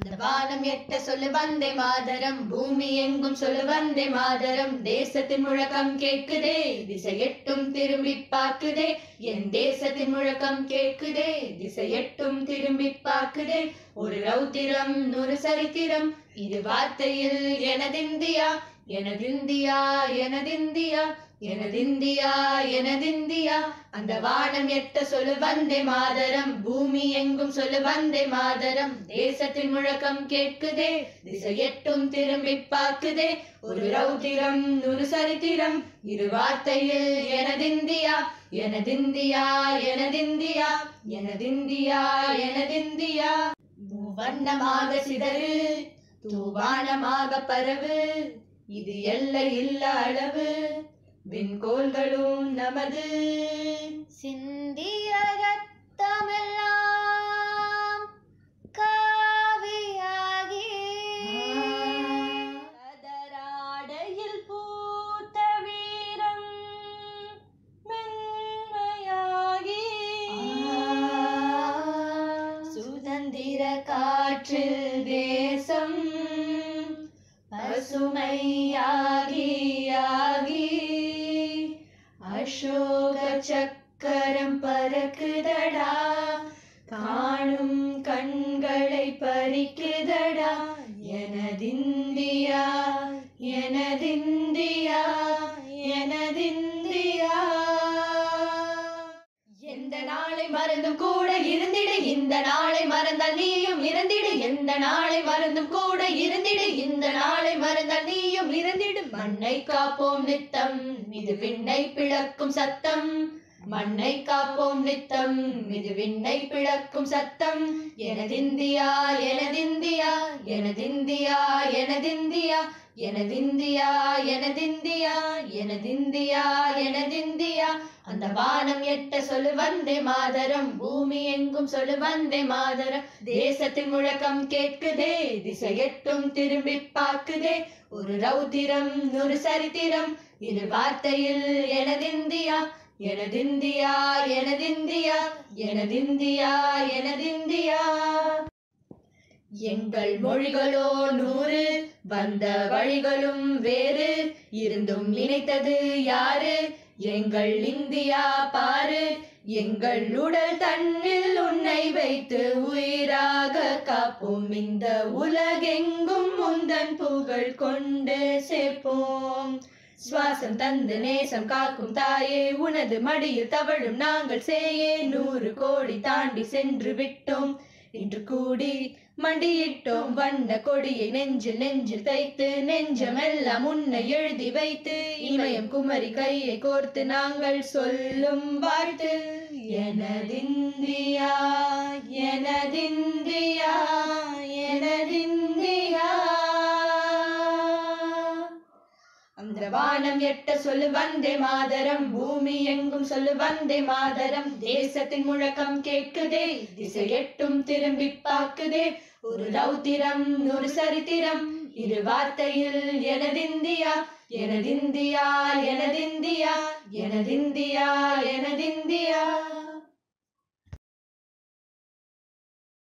அந்த வானம் எட்ட சொல்லு வந்தே மாதரம் பூமி எங்கும் சொல்லு வந்தே மாதரம் தேசத்தின் முழக்கம் கேக்குதே திசை எட்டும் திரும்பி பார்க்குதே என் தேசத்தின் முழக்கம் கேக்குதே திசை எட்டும் திரும்பி பார்க்குதே ஒரு ரௌத்திரம் நூறு சரித்திரம் இது வார்த்தையில் எனதிந்தியா எனதிந்தியா எனதிந்தியா எனதிந்தியா எனதிந்தியா அந்த வானம் எட்ட சொல்லு வந்தே மாதரம் பூமி எங்கும் சொல்லு வந்தே மாதரம் தேசத்தின் முழக்கம் கேட்குதே திசை எட்டும் திரும்பி பார்க்குதே ஒரு ரௌத்திரம் நூறு சரித்திரம் இரு வார்த்தையில் எனதிந்தியா எனதிந்தியா எனதிந்தியா எனதிந்தியா எனதிந்தியா மூவண்ணமாக சிதறு தூவானமாக பரவு இது எல்லை இல்ல அளவு விண்கோள்களும் நமது சிந்திய ரத்தமெல்லாம் காவியாகி கதராடையில் பூத்த வீரம் மென்மையாகி சுதந்திர காற்றில் தேசம் பசுமையாகி ஆகி அசோக சக்கரம் பறக்குதடா காணும் கண்களை பறிக்குதடா எனதிந்தியா எனதிந்தியா எனதிந்தியா எந்த நாளை மறந்தும் கூட இருந்திடு இந்த நாளை மறந்தால் நீயும் இறந்திடு எந்த நாளை மறந்தும் கூட இருந்திடு இந்த நாளை மறந்தால் நீயும் இறந்திடு மண்ணை காப்போம் நித்தம் இது விண்ணை பிளக்கும் சத்தம் மண்ணை காப்போம் நித்தம் இது விண்ணை பிளக்கும் சத்தம் எனதிந்தியா எனதிந்தியா எனதிந்தியா எனதிந்தியா எனதிந்தியா எனதிந்தியா எனதிந்தியா எனதிந்தியா அந்த வானம் எட்ட சொல்லு வந்தே மாதரம் பூமி எங்கும் சொல்லு வந்தே மாதரம் தேசத்தின் முழக்கம் கேட்குதே திசை எட்டும் திரும்பி பார்க்குதே ஒரு ரௌத்திரம் நூறு சரித்திரம் இரு வார்த்தையில் எனதிந்தியா எனதிந்தியா எனதிந்தியா எனதிந்தியா எனதிந்தியா எங்கள் மொழிகளோ நூறு வந்த வழிகளும் வேறு இருந்தும் நினைத்தது யாரு எங்கள் இந்தியா பாரு எங்கள் உடல் தன்னில் உன்னை வைத்து உயிராக காப்போம் இந்த உலகெங்கும் முந்தன் புகழ் கொண்டு சேர்ப்போம் சுவாசம் தந்து நேசம் காக்கும் தாயே உனது மடியில் தவழும் நாங்கள் சேயே நூறு கோடி தாண்டி சென்று விட்டோம் இன்று கூடி மண்டியிட்டோம் வண்ண கொடியை நெஞ்சில் நெஞ்சில் தைத்து நெஞ்சமெல்லாம் உன்னை எழுதி வைத்து இமயம் குமரி கையை கோர்த்து நாங்கள் சொல்லும் வாழ்த்து எனதிந்தியா எனதிந்தியா எனதிந்தியா அந்த வானம் எட்ட சொல்லு வந்தே மாதரம் பூமி எங்கும் சொல்லு வந்தே மாதரம் தேசத்தின் முழக்கம் கேட்குதே திசை எட்டும் திரும்பி பார்க்குதே ஒரு ரௌத்திரம் நூறு சரித்திரம் இரு வார்த்தையில் எனதிந்தியா எனதிந்தியா எனதிந்தியா எனதிந்தியா எனதிந்தியா